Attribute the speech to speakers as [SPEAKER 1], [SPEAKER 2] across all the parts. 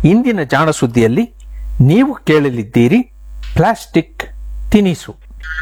[SPEAKER 1] ಇಂದಿನ ಜಾಣ ಸುದ್ದಿಯಲ್ಲಿ ನೀವು ಕೇಳಲಿದ್ದೀರಿ ಪ್ಲಾಸ್ಟಿಕ್ ತಿನಿಸು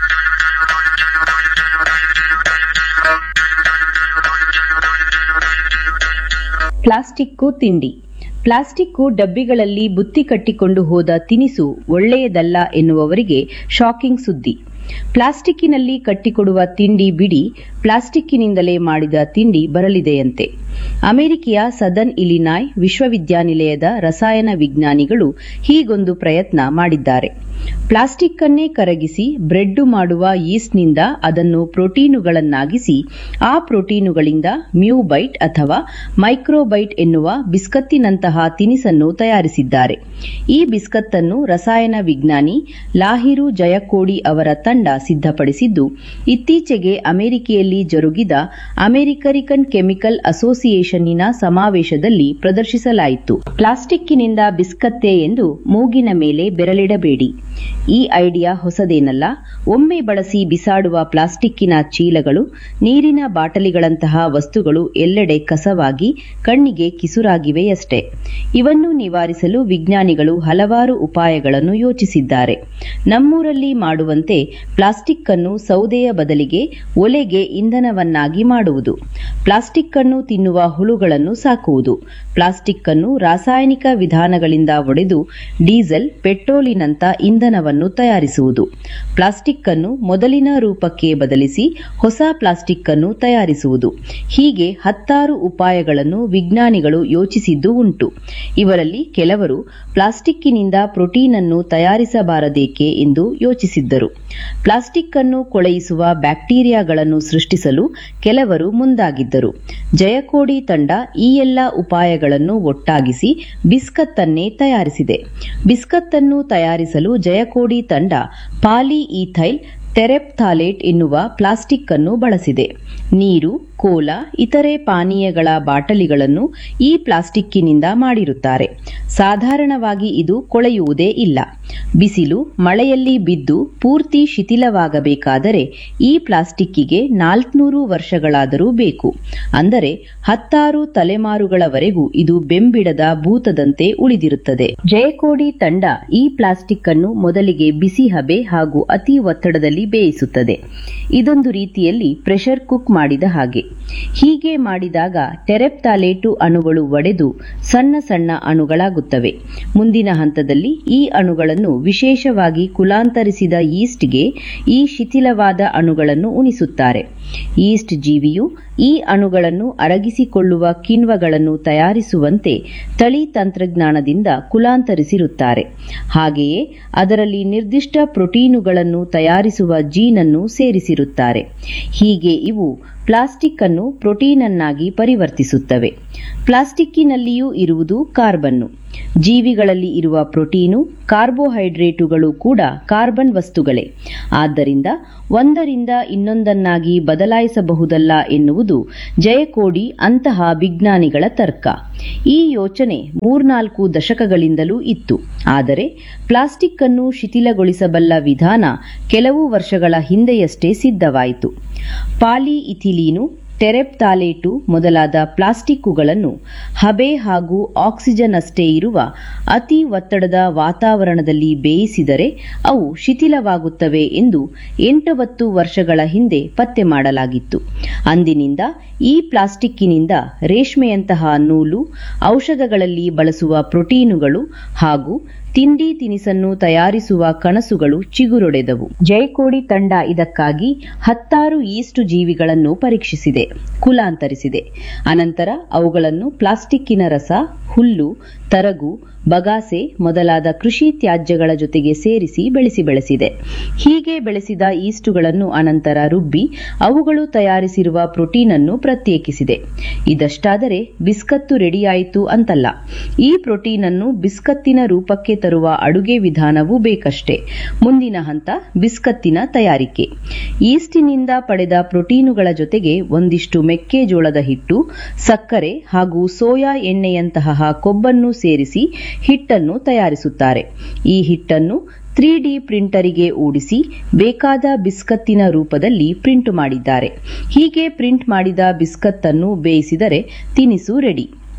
[SPEAKER 2] ಪ್ಲಾಸ್ಟಿಕ್ಕು ತಿಂಡಿ ಪ್ಲಾಸ್ಟಿಕ್ಕು ಡಬ್ಬಿಗಳಲ್ಲಿ ಬುತ್ತಿ ಕಟ್ಟಿಕೊಂಡು ಹೋದ ತಿನಿಸು ಒಳ್ಳೆಯದಲ್ಲ ಎನ್ನುವವರಿಗೆ ಶಾಕಿಂಗ್ ಸುದ್ದಿ ಪ್ಲಾಸ್ಟಿಕ್ಕಿನಲ್ಲಿ ಕಟ್ಟಿಕೊಡುವ ತಿಂಡಿ ಬಿಡಿ ಪ್ಲಾಸ್ಟಿಕ್ಕಿನಿಂದಲೇ ಮಾಡಿದ ತಿಂಡಿ ಬರಲಿದೆಯಂತೆ ಅಮೆರಿಕೆಯ ಸದರ್ನ್ ಇಲಿನಾಯ್ ವಿಶ್ವವಿದ್ಯಾನಿಲಯದ ರಸಾಯನ ವಿಜ್ಞಾನಿಗಳು ಹೀಗೊಂದು ಪ್ರಯತ್ನ ಮಾಡಿದ್ದಾರೆ ಪ್ಲಾಸ್ಟಿಕ್ ಅನ್ನೇ ಕರಗಿಸಿ ಬ್ರೆಡ್ ಮಾಡುವ ಯೀಸ್ಟ್ನಿಂದ ಅದನ್ನು ಪ್ರೋಟೀನುಗಳನ್ನಾಗಿಸಿ ಆ ಪ್ರೋಟೀನುಗಳಿಂದ ಮ್ಯೂಬೈಟ್ ಅಥವಾ ಮೈಕ್ರೋಬೈಟ್ ಎನ್ನುವ ಬಿಸ್ಕತ್ತಿನಂತಹ ತಿನಿಸನ್ನು ತಯಾರಿಸಿದ್ದಾರೆ ಈ ಬಿಸ್ಕತ್ತನ್ನು ರಸಾಯನ ವಿಜ್ಞಾನಿ ಲಾಹಿರು ಜಯಕೋಡಿ ಅವರ ತಂಡ ಸಿದ್ಧಪಡಿಸಿದ್ದು ಇತ್ತೀಚೆಗೆ ಅಮೆರಿಕೆಯಲ್ಲಿ ಜರುಗಿದ ಅಮೆರಿಕರಿಕನ್ ಕೆಮಿಕಲ್ ಅಸೋಸಿಯೇಷನ್ನಿನ ಸಮಾವೇಶದಲ್ಲಿ ಪ್ರದರ್ಶಿಸಲಾಯಿತು ಪ್ಲಾಸ್ಟಿಕ್ಕಿನಿಂದ ಬಿಸ್ಕತ್ತೇ ಎಂದು ಮೂಗಿನ ಮೇಲೆ ಬೆರಳಿಡಬೇಡಿ ಈ ಐಡಿಯಾ ಹೊಸದೇನಲ್ಲ ಒಮ್ಮೆ ಬಳಸಿ ಬಿಸಾಡುವ ಪ್ಲಾಸ್ಟಿಕ್ಕಿನ ಚೀಲಗಳು ನೀರಿನ ಬಾಟಲಿಗಳಂತಹ ವಸ್ತುಗಳು ಎಲ್ಲೆಡೆ ಕಸವಾಗಿ ಕಣ್ಣಿಗೆ ಕಿಸುರಾಗಿವೆಯಷ್ಟೇ ಇವನ್ನು ನಿವಾರಿಸಲು ವಿಜ್ಞಾನಿಗಳು ಹಲವಾರು ಉಪಾಯಗಳನ್ನು ಯೋಚಿಸಿದ್ದಾರೆ ನಮ್ಮೂರಲ್ಲಿ ಮಾಡುವಂತೆ ಪ್ಲಾಸ್ಟಿಕ್ ಅನ್ನು ಸೌದೆಯ ಬದಲಿಗೆ ಒಲೆಗೆ ಇಂಧನವನ್ನಾಗಿ ಮಾಡುವುದು ಪ್ಲಾಸ್ಟಿಕ್ ಅನ್ನು ತಿನ್ನುವ ಹುಳುಗಳನ್ನು ಸಾಕುವುದು ಪ್ಲಾಸ್ಟಿಕ್ ಅನ್ನು ರಾಸಾಯನಿಕ ವಿಧಾನಗಳಿಂದ ಒಡೆದು ಡೀಸೆಲ್ ಪೆಟ್ರೋಲಿನಂತ ಇಂಧನವನ್ನು ತಯಾರಿಸುವುದು ಪ್ಲಾಸ್ಟಿಕ್ ಅನ್ನು ಮೊದಲಿನ ರೂಪಕ್ಕೆ ಬದಲಿಸಿ ಹೊಸ ಪ್ಲಾಸ್ಟಿಕ್ ಅನ್ನು ತಯಾರಿಸುವುದು ಹೀಗೆ ಹತ್ತಾರು ಉಪಾಯಗಳನ್ನು ವಿಜ್ಞಾನಿಗಳು ಯೋಚಿಸಿದ್ದು ಉಂಟು ಇವರಲ್ಲಿ ಕೆಲವರು ಪ್ಲಾಸ್ಟಿಕ್ಕಿನಿಂದ ಪ್ರೋಟೀನ್ ಅನ್ನು ತಯಾರಿಸಬಾರದೇಕೆ ಎಂದು ಯೋಚಿಸಿದ್ದರು ಪ್ಲಾಸ್ಟಿಕ್ ಅನ್ನು ಕೊಳೆಯಿಸುವ ಬ್ಯಾಕ್ಟೀರಿಯಾಗಳನ್ನು ಸೃಷ್ಟಿಸಲು ಕೆಲವರು ಮುಂದಾಗಿದ್ದರು ಜಯಕೋಡಿ ತಂಡ ಈ ಎಲ್ಲ ಉಪಾಯಗಳನ್ನು ಒಟ್ಟಾಗಿಸಿ ಬಿಸ್ಕತ್ ಅನ್ನೇ ತಯಾರಿಸಿದೆ ಬಿಸ್ಕತ್ ಅನ್ನು ತಯಾರಿಸಲು ಜಯಕೋಡಿ ತಂಡ ಪಾಲಿ ಈಥೈಲ್ ಟೆರೆಪ್ಥಾಲೇಟ್ ಎನ್ನುವ ಪ್ಲಾಸ್ಟಿಕ್ ಅನ್ನು ಬಳಸಿದೆ ನೀರು ಕೋಲಾ ಇತರೆ ಪಾನೀಯಗಳ ಬಾಟಲಿಗಳನ್ನು ಈ ಪ್ಲಾಸ್ಟಿಕ್ಕಿನಿಂದ ಮಾಡಿರುತ್ತಾರೆ ಸಾಧಾರಣವಾಗಿ ಇದು ಕೊಳೆಯುವುದೇ ಇಲ್ಲ ಬಿಸಿಲು ಮಳೆಯಲ್ಲಿ ಬಿದ್ದು ಪೂರ್ತಿ ಶಿಥಿಲವಾಗಬೇಕಾದರೆ ಈ ಪ್ಲಾಸ್ಟಿಕ್ಕಿಗೆ ನಾಲ್ಕುನೂರು ವರ್ಷಗಳಾದರೂ ಬೇಕು ಅಂದರೆ ಹತ್ತಾರು ತಲೆಮಾರುಗಳವರೆಗೂ ಇದು ಬೆಂಬಿಡದ ಭೂತದಂತೆ ಉಳಿದಿರುತ್ತದೆ ಜಯಕೋಡಿ ತಂಡ ಈ ಪ್ಲಾಸ್ಟಿಕ್ ಅನ್ನು ಮೊದಲಿಗೆ ಬಿಸಿ ಹಬೆ ಹಾಗೂ ಅತಿ ಒತ್ತಡದಲ್ಲಿ ಬೇಯಿಸುತ್ತದೆ ಇದೊಂದು ರೀತಿಯಲ್ಲಿ ಪ್ರೆಷರ್ ಕುಕ್ ಮಾಡಿದ ಹಾಗೆ ಹೀಗೆ ಮಾಡಿದಾಗ ಟೆರೆಪ್ತಾಲೇಟು ಅಣುಗಳು ಒಡೆದು ಸಣ್ಣ ಸಣ್ಣ ಅಣುಗಳಾಗುತ್ತವೆ ಮುಂದಿನ ಹಂತದಲ್ಲಿ ಈ ಅಣುಗಳನ್ನು ವಿಶೇಷವಾಗಿ ಕುಲಾಂತರಿಸಿದ ಈಸ್ಟ್ಗೆ ಈ ಶಿಥಿಲವಾದ ಅಣುಗಳನ್ನು ಉಣಿಸುತ್ತಾರೆ ಈಸ್ಟ್ ಜೀವಿಯು ಈ ಅಣುಗಳನ್ನು ಅರಗಿಸಿಕೊಳ್ಳುವ ಕಿಣ್ವಗಳನ್ನು ತಯಾರಿಸುವಂತೆ ತಳಿ ತಂತ್ರಜ್ಞಾನದಿಂದ ಕುಲಾಂತರಿಸಿರುತ್ತಾರೆ ಹಾಗೆಯೇ ಅದರಲ್ಲಿ ನಿರ್ದಿಷ್ಟ ಪ್ರೋಟೀನುಗಳನ್ನು ತಯಾರಿಸುವ ಜೀನನ್ನು ಸೇರಿಸಿರುತ್ತಾರೆ ಹೀಗೆ ಇವು ಪ್ಲಾಸ್ಟಿಕ್ ಅನ್ನು ಪ್ರೋಟೀನ್ ಅನ್ನಾಗಿ ಪರಿವರ್ತಿಸುತ್ತವೆ ಪ್ಲಾಸ್ಟಿಕ್ಕಿನಲ್ಲಿಯೂ ಇರುವುದು ಕಾರ್ಬನ್ನು ಜೀವಿಗಳಲ್ಲಿ ಇರುವ ಪ್ರೋಟೀನು ಕಾರ್ಬೋಹೈಡ್ರೇಟುಗಳು ಕೂಡ ಕಾರ್ಬನ್ ವಸ್ತುಗಳೇ ಆದ್ದರಿಂದ ಒಂದರಿಂದ ಇನ್ನೊಂದನ್ನಾಗಿ ಬದಲಾಯಿಸಬಹುದಲ್ಲ ಎನ್ನುವುದು ಜಯಕೋಡಿ ಅಂತಹ ವಿಜ್ಞಾನಿಗಳ ತರ್ಕ ಈ ಯೋಚನೆ ಮೂರ್ನಾಲ್ಕು ದಶಕಗಳಿಂದಲೂ ಇತ್ತು ಆದರೆ ಪ್ಲಾಸ್ಟಿಕ್ ಅನ್ನು ಶಿಥಿಲಗೊಳಿಸಬಲ್ಲ ವಿಧಾನ ಕೆಲವು ವರ್ಷಗಳ ಹಿಂದೆಯಷ್ಟೇ ಸಿದ್ಧವಾಯಿತು ಪಾಲಿ ಇಥಿಲೀನು ಟೆರೆಪ್ತಾಲೇಟು ಮೊದಲಾದ ಪ್ಲಾಸ್ಟಿಕ್ಕುಗಳನ್ನು ಹಬೆ ಹಾಗೂ ಆಕ್ಸಿಜನ್ ಅಷ್ಟೇ ಇರುವ ಅತಿ ಒತ್ತಡದ ವಾತಾವರಣದಲ್ಲಿ ಬೇಯಿಸಿದರೆ ಅವು ಶಿಥಿಲವಾಗುತ್ತವೆ ಎಂದು ಎಂಟೊಂಬತ್ತು ವರ್ಷಗಳ ಹಿಂದೆ ಪತ್ತೆ ಮಾಡಲಾಗಿತ್ತು ಅಂದಿನಿಂದ ಈ ಪ್ಲಾಸ್ಟಿಕ್ಕಿನಿಂದ ರೇಷ್ಮೆಯಂತಹ ನೂಲು ಔಷಧಗಳಲ್ಲಿ ಬಳಸುವ ಪ್ರೋಟೀನುಗಳು ಹಾಗೂ ತಿಂಡಿ ತಿನಿಸನ್ನು ತಯಾರಿಸುವ ಕನಸುಗಳು ಚಿಗುರೊಡೆದವು ಜಯಕೋಡಿ ತಂಡ ಇದಕ್ಕಾಗಿ ಹತ್ತಾರು ಈಸ್ಟ್ ಜೀವಿಗಳನ್ನು ಪರೀಕ್ಷಿಸಿದೆ ಕುಲಾಂತರಿಸಿದೆ ಅನಂತರ ಅವುಗಳನ್ನು ಪ್ಲಾಸ್ಟಿಕ್ಕಿನ ರಸ ಹುಲ್ಲು ತರಗು ಬಗಾಸೆ ಮೊದಲಾದ ಕೃಷಿ ತ್ಯಾಜ್ಯಗಳ ಜೊತೆಗೆ ಸೇರಿಸಿ ಬೆಳೆಸಿ ಬೆಳೆಸಿದೆ ಹೀಗೆ ಬೆಳೆಸಿದ ಈಸ್ಟುಗಳನ್ನು ಅನಂತರ ರುಬ್ಬಿ ಅವುಗಳು ತಯಾರಿಸಿರುವ ಪ್ರೋಟೀನ್ ಅನ್ನು ಪ್ರತ್ಯೇಕಿಸಿದೆ ಇದಷ್ಟಾದರೆ ಬಿಸ್ಕತ್ತು ರೆಡಿಯಾಯಿತು ಅಂತಲ್ಲ ಈ ಪ್ರೋಟೀನ್ ಅನ್ನು ಬಿಸ್ಕತ್ತಿನ ರೂಪಕ್ಕೆ ತರುವ ಅಡುಗೆ ವಿಧಾನವೂ ಬೇಕಷ್ಟೇ ಮುಂದಿನ ಹಂತ ಬಿಸ್ಕತ್ತಿನ ತಯಾರಿಕೆ ಈಸ್ಟಿನಿಂದ ಪಡೆದ ಪ್ರೋಟೀನುಗಳ ಜೊತೆಗೆ ಒಂದಿಷ್ಟು ಮೆಕ್ಕೆಜೋಳದ ಹಿಟ್ಟು ಸಕ್ಕರೆ ಹಾಗೂ ಸೋಯಾ ಎಣ್ಣೆಯಂತಹ ಕೊಬ್ಬನ್ನು ಸೇರಿಸಿ ಹಿಟ್ಟನ್ನು ತಯಾರಿಸುತ್ತಾರೆ ಈ ಹಿಟ್ಟನ್ನು ತ್ರೀ ಡಿ ಪ್ರಿಂಟರಿಗೆ ಓಡಿಸಿ ಬೇಕಾದ ಬಿಸ್ಕತ್ತಿನ ರೂಪದಲ್ಲಿ ಪ್ರಿಂಟ್ ಮಾಡಿದ್ದಾರೆ ಹೀಗೆ ಪ್ರಿಂಟ್ ಮಾಡಿದ ಬಿಸ್ಕತ್ ಅನ್ನು ಬೇಯಿಸಿದರೆ ತಿನಿಸು ರೆಡಿ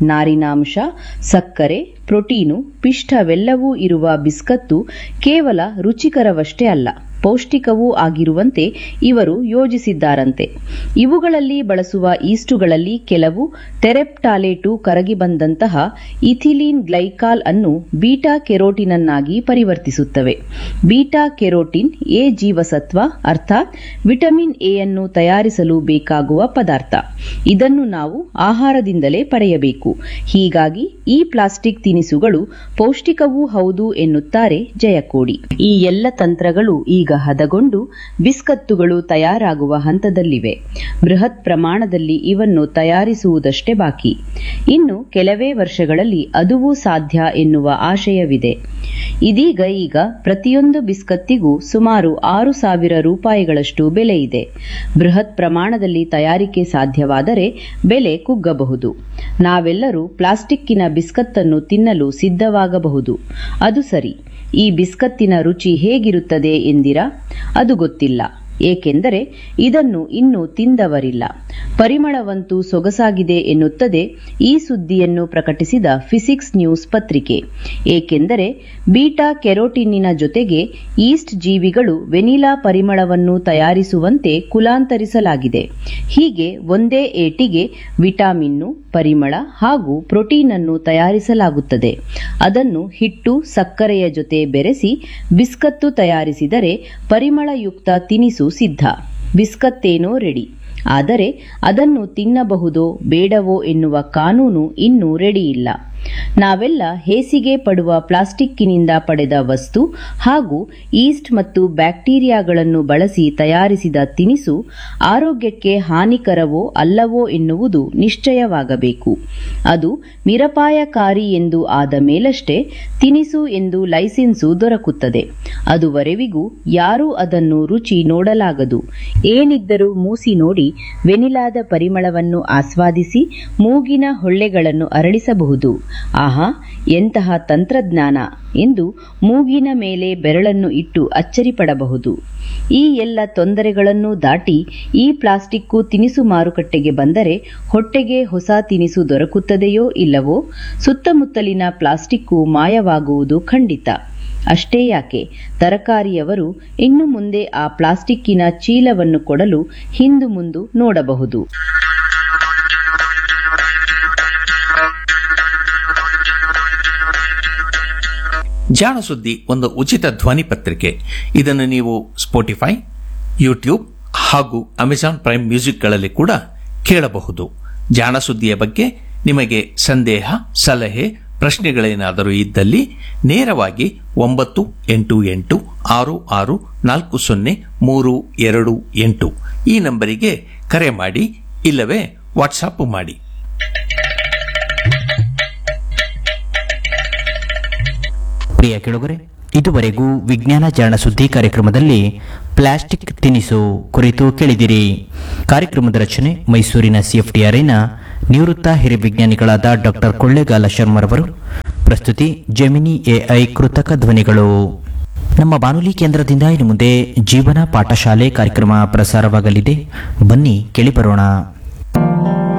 [SPEAKER 2] ನಾರಿನಾಂಶ ಸಕ್ಕರೆ ಪ್ರೋಟೀನು ಪಿಷ್ಟವೆಲ್ಲವೂ ಇರುವ ಬಿಸ್ಕತ್ತು ಕೇವಲ ರುಚಿಕರವಷ್ಟೇ ಅಲ್ಲ ಪೌಷ್ಟಿಕವೂ ಆಗಿರುವಂತೆ ಇವರು ಯೋಜಿಸಿದ್ದಾರಂತೆ ಇವುಗಳಲ್ಲಿ ಬಳಸುವ ಈಸ್ಟುಗಳಲ್ಲಿ ಕೆಲವು ಟೆರೆಪ್ಟಾಲೇಟು ಕರಗಿ ಬಂದಂತಹ ಇಥಿಲೀನ್ ಗ್ಲೈಕಾಲ್ ಅನ್ನು ಬೀಟಾ ಕೆರೋಟಿನನ್ನಾಗಿ ಪರಿವರ್ತಿಸುತ್ತವೆ ಬೀಟಾ ಕೆರೋಟಿನ್ ಎ ಜೀವಸತ್ವ ಅರ್ಥಾತ್ ವಿಟಮಿನ್ ಎ ಅನ್ನು ತಯಾರಿಸಲು ಬೇಕಾಗುವ ಪದಾರ್ಥ ಇದನ್ನು ನಾವು ಆಹಾರದಿಂದಲೇ ಪಡೆಯಬೇಕು ಹೀಗಾಗಿ ಈ ಪ್ಲಾಸ್ಟಿಕ್ ತಿನಿಸುಗಳು ಪೌಷ್ಟಿಕವೂ ಹೌದು ಎನ್ನುತ್ತಾರೆ ಜಯಕೋಡಿ ಈ ಎಲ್ಲ ತಂತ್ರಗಳು ಈಗ ಹದಗೊಂಡು ಬಿಸ್ಕತ್ತುಗಳು ತಯಾರಾಗುವ ಹಂತದಲ್ಲಿವೆ ಬೃಹತ್ ಪ್ರಮಾಣದಲ್ಲಿ ಇವನ್ನು ತಯಾರಿಸುವುದಷ್ಟೇ ಬಾಕಿ ಇನ್ನು ಕೆಲವೇ ವರ್ಷಗಳಲ್ಲಿ ಅದುವೂ ಸಾಧ್ಯ ಎನ್ನುವ ಆಶಯವಿದೆ ಇದೀಗ ಈಗ ಪ್ರತಿಯೊಂದು ಬಿಸ್ಕತ್ತಿಗೂ ಸುಮಾರು ಆರು ಸಾವಿರ ರೂಪಾಯಿಗಳಷ್ಟು ಬೆಲೆ ಇದೆ ಬೃಹತ್ ಪ್ರಮಾಣದಲ್ಲಿ ತಯಾರಿಕೆ ಸಾಧ್ಯವಾದರೆ ಬೆಲೆ ಕುಗ್ಗಬಹುದು ನಾವೆಲ್ಲರೂ ಪ್ಲಾಸ್ಟಿಕ್ಕಿನ ಬಿಸ್ಕತ್ತನ್ನು ತಿನ್ನಲು ಸಿದ್ಧವಾಗಬಹುದು ಅದು ಸರಿ ಈ ಬಿಸ್ಕತ್ತಿನ ರುಚಿ ಹೇಗಿರುತ್ತದೆ ಎಂದಿರಾ ಅದು ಗೊತ್ತಿಲ್ಲ ಏಕೆಂದರೆ ಇದನ್ನು ಇನ್ನೂ ತಿಂದವರಿಲ್ಲ ಪರಿಮಳವಂತೂ ಸೊಗಸಾಗಿದೆ ಎನ್ನುತ್ತದೆ ಈ ಸುದ್ದಿಯನ್ನು ಪ್ರಕಟಿಸಿದ ಫಿಸಿಕ್ಸ್ ನ್ಯೂಸ್ ಪತ್ರಿಕೆ ಏಕೆಂದರೆ ಬೀಟಾ ಕೆರೋಟಿನ್ನಿನ ಜೊತೆಗೆ ಈಸ್ಟ್ ಜೀವಿಗಳು ವೆನಿಲಾ ಪರಿಮಳವನ್ನು ತಯಾರಿಸುವಂತೆ ಕುಲಾಂತರಿಸಲಾಗಿದೆ ಹೀಗೆ ಒಂದೇ ಏಟಿಗೆ ವಿಟಾಮಿನ್ನು ಪರಿಮಳ ಹಾಗೂ ಪ್ರೋಟೀನ್ ಅನ್ನು ತಯಾರಿಸಲಾಗುತ್ತದೆ ಅದನ್ನು ಹಿಟ್ಟು ಸಕ್ಕರೆಯ ಜೊತೆ ಬೆರೆಸಿ ಬಿಸ್ಕತ್ತು ತಯಾರಿಸಿದರೆ ಪರಿಮಳಯುಕ್ತ ತಿನಿಸು ಸಿದ್ಧ ಬಿಸ್ಕತ್ತೇನೋ ರೆಡಿ ಆದರೆ ಅದನ್ನು ತಿನ್ನಬಹುದೋ ಬೇಡವೋ ಎನ್ನುವ ಕಾನೂನು ಇನ್ನೂ ರೆಡಿಯಿಲ್ಲ ನಾವೆಲ್ಲ ಹೇಸಿಗೆ ಪಡುವ ಪ್ಲಾಸ್ಟಿಕ್ಕಿನಿಂದ ಪಡೆದ ವಸ್ತು ಹಾಗೂ ಈಸ್ಟ್ ಮತ್ತು ಬ್ಯಾಕ್ಟೀರಿಯಾಗಳನ್ನು ಬಳಸಿ ತಯಾರಿಸಿದ ತಿನಿಸು ಆರೋಗ್ಯಕ್ಕೆ ಹಾನಿಕರವೋ ಅಲ್ಲವೋ ಎನ್ನುವುದು ನಿಶ್ಚಯವಾಗಬೇಕು ಅದು ನಿರಪಾಯಕಾರಿ ಎಂದು ಆದ ಮೇಲಷ್ಟೇ ತಿನಿಸು ಎಂದು ಲೈಸೆನ್ಸು ದೊರಕುತ್ತದೆ ಅದುವರೆವಿಗೂ ಯಾರೂ ಅದನ್ನು ರುಚಿ ನೋಡಲಾಗದು ಏನಿದ್ದರೂ ಮೂಸಿ ನೋಡಿ ವೆನಿಲಾದ ಪರಿಮಳವನ್ನು ಆಸ್ವಾದಿಸಿ ಮೂಗಿನ ಹೊಳ್ಳೆಗಳನ್ನು ಅರಳಿಸಬಹುದು ಆಹಾ ಎಂತಹ ತಂತ್ರಜ್ಞಾನ ಎಂದು ಮೂಗಿನ ಮೇಲೆ ಬೆರಳನ್ನು ಇಟ್ಟು ಅಚ್ಚರಿಪಡಬಹುದು ಈ ಎಲ್ಲ ತೊಂದರೆಗಳನ್ನು ದಾಟಿ ಈ ಪ್ಲಾಸ್ಟಿಕ್ಕು ತಿನಿಸು ಮಾರುಕಟ್ಟೆಗೆ ಬಂದರೆ ಹೊಟ್ಟೆಗೆ ಹೊಸ ತಿನಿಸು ದೊರಕುತ್ತದೆಯೋ ಇಲ್ಲವೋ ಸುತ್ತಮುತ್ತಲಿನ ಪ್ಲಾಸ್ಟಿಕ್ಕು ಮಾಯವಾಗುವುದು ಖಂಡಿತ ಅಷ್ಟೇ ಯಾಕೆ ತರಕಾರಿಯವರು ಇನ್ನು ಮುಂದೆ ಆ ಪ್ಲಾಸ್ಟಿಕ್ಕಿನ ಚೀಲವನ್ನು ಕೊಡಲು ಹಿಂದು ಮುಂದು ನೋಡಬಹುದು
[SPEAKER 1] ಜಾಣ ಸುದ್ದಿ ಒಂದು ಉಚಿತ ಧ್ವನಿ ಪತ್ರಿಕೆ ಇದನ್ನು ನೀವು ಸ್ಪೋಟಿಫೈ ಯೂಟ್ಯೂಬ್ ಹಾಗೂ ಅಮೆಜಾನ್ ಪ್ರೈಮ್ ಮ್ಯೂಸಿಕ್ಗಳಲ್ಲಿ ಕೂಡ ಕೇಳಬಹುದು ಜಾಣ ಸುದ್ದಿಯ ಬಗ್ಗೆ ನಿಮಗೆ ಸಂದೇಹ ಸಲಹೆ ಪ್ರಶ್ನೆಗಳೇನಾದರೂ ಇದ್ದಲ್ಲಿ ನೇರವಾಗಿ ಒಂಬತ್ತು ಎಂಟು ಎಂಟು ಆರು ಆರು ನಾಲ್ಕು ಸೊನ್ನೆ ಮೂರು ಎರಡು ಎಂಟು ಈ ನಂಬರಿಗೆ ಕರೆ ಮಾಡಿ ಇಲ್ಲವೇ ವಾಟ್ಸಾಪ್ ಮಾಡಿ
[SPEAKER 3] ಪ್ರಿಯ ಕೆಳಗರೆ ಇದುವರೆಗೂ ವಿಜ್ಞಾನ ಜಾಣ ಸುದ್ದಿ ಕಾರ್ಯಕ್ರಮದಲ್ಲಿ ಪ್ಲಾಸ್ಟಿಕ್ ತಿನಿಸು ಕುರಿತು ಕೇಳಿದಿರಿ ಕಾರ್ಯಕ್ರಮದ ರಚನೆ ಮೈಸೂರಿನ ಸಿಎಫ್ಟಿಆರ್ನ ನಿವೃತ್ತ ಹಿರಿಯ ವಿಜ್ಞಾನಿಗಳಾದ ಡಾಕ್ಟರ್ ಕೊಳ್ಳೇಗಾಲ ಶರ್ಮರವರು ಪ್ರಸ್ತುತಿ ಜೆಮಿನಿ ಎಐ ಕೃತಕ ಧ್ವನಿಗಳು ನಮ್ಮ ಬಾನುಲಿ ಕೇಂದ್ರದಿಂದ ಇನ್ನು ಮುಂದೆ ಜೀವನ ಪಾಠಶಾಲೆ ಕಾರ್ಯಕ್ರಮ ಪ್ರಸಾರವಾಗಲಿದೆ ಬನ್ನಿ ಕೇಳಿ ಬರೋಣ